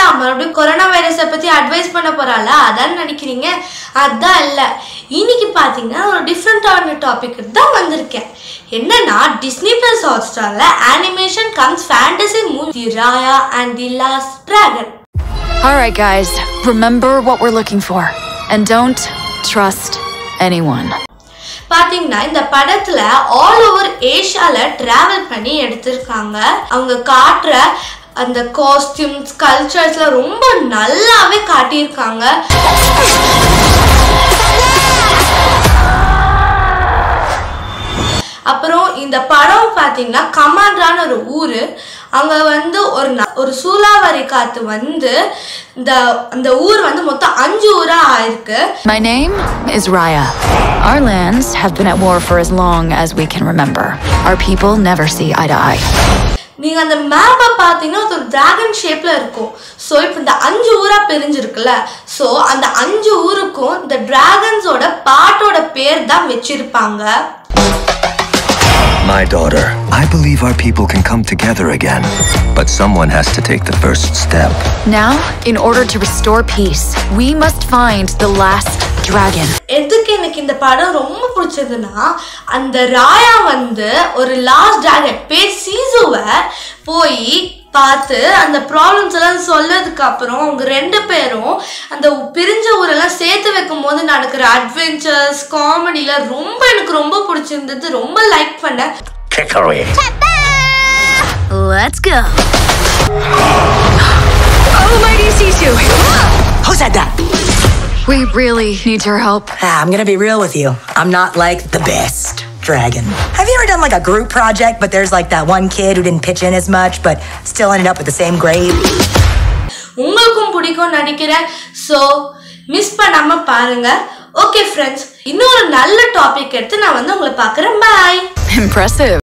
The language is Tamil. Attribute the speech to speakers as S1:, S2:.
S1: இவளா மறுபடியும் கொரோனா வைரஸை பத்தி அட்வைஸ் பண்ண போறாளா அதான் நினைக்கிறீங்க அதான் இல்ல இன்னைக்கு பாத்தீங்கன்னா ஒரு டிஃப்ரெண்டான டாபிக் தான் வந்திருக்கேன் என்னன்னா டிஸ்னி பிளஸ் ஹாட் ஸ்டார்ல animation comes fantasy movie Raya and the last dragon
S2: Alright, guys, remember what we're looking for. And don't trust anyone.
S1: பாத்தீங்கன்னா இந்த படத்துல ஆல் ஓவர் ஏஷியால டிராவல் பண்ணி எடுத்திருக்காங்க அவங்க காட்டுற அந்த காஸ்டியூம்ஸ் கல்ச்சர்ஸ்ல ரொம்ப நல்லாவே காட்டியிருக்காங்க அப்புறம் இந்த படம் பார்த்தீங்கன்னா கமாண்ட்ரான ஒரு ஊர் அங்கே வந்து ஒரு ந- ஒரு சூலாவரி காத்து வந்து இந்த அந்த ஊர் வந்து மொத்தம் அஞ்சு ஊராக ஆயிருக்கு
S2: My name is Raya. Our lands have been at war for as long as we can remember. Our people never see eye to eye.
S1: நீங்க அந்த மேப்பை பார்த்தீங்கன்னா அது ஒரு டிராகன் ஷேப்ல இருக்கும் ஸோ இப்போ இந்த அஞ்சு ஊரா பிரிஞ்சிருக்குல்ல ஸோ அந்த அஞ்சு ஊருக்கும் இந்த டிராகன்ஸோட பாட்டோட பேர் தான் வச்சிருப்பாங்க
S3: My daughter, I believe our people can come together again. But someone has to take the first step.
S2: Now, in order to restore peace, we must find the last dragon.
S1: எதுக்கு எனக்கு இந்த படம் ரொம்ப பிடிச்சதுன்னா அந்த ராயா வந்து ஒரு லாஸ்ட் டிராகன் பேர் சீசுவை போய் பார்த்து அந்த ப்ராப்ளம்ஸ் எல்லாம் சொல்லதுக்கு அப்புறம் அவங்க ரெண்டு பேரும் அந்த பிரிஞ்ச ஊரெல்லாம் சேர்த்து வைக்கும் போது நடக்கிற அட்வென்ச்சர்ஸ் காமெடியில ரொம்ப எனக்கு ரொம்ப பிடிச்சிருந்தது ரொம்ப லைக் பண்ணேன்
S3: Kickery.
S2: Let's go.
S4: Oh, mighty Sisu!
S5: Who said that?
S2: We really need your help.
S5: Ah, I'm gonna be real with you. I'm not like the best dragon. Have you ever done like a group project, but there's like that one kid who didn't pitch in as much, but still ended up with the same grade?
S1: உங்களுக்கும் பிடிக்கும் நினைக்கிறேன் ஸோ மிஸ் பண்ணாம பாருங்க ஓகே ஃப்ரெண்ட்ஸ் இன்னொரு நல்ல டாபிக் எடுத்து நான் வந்து உங்களை பார்க்குறேன் பாய்
S2: Impressive.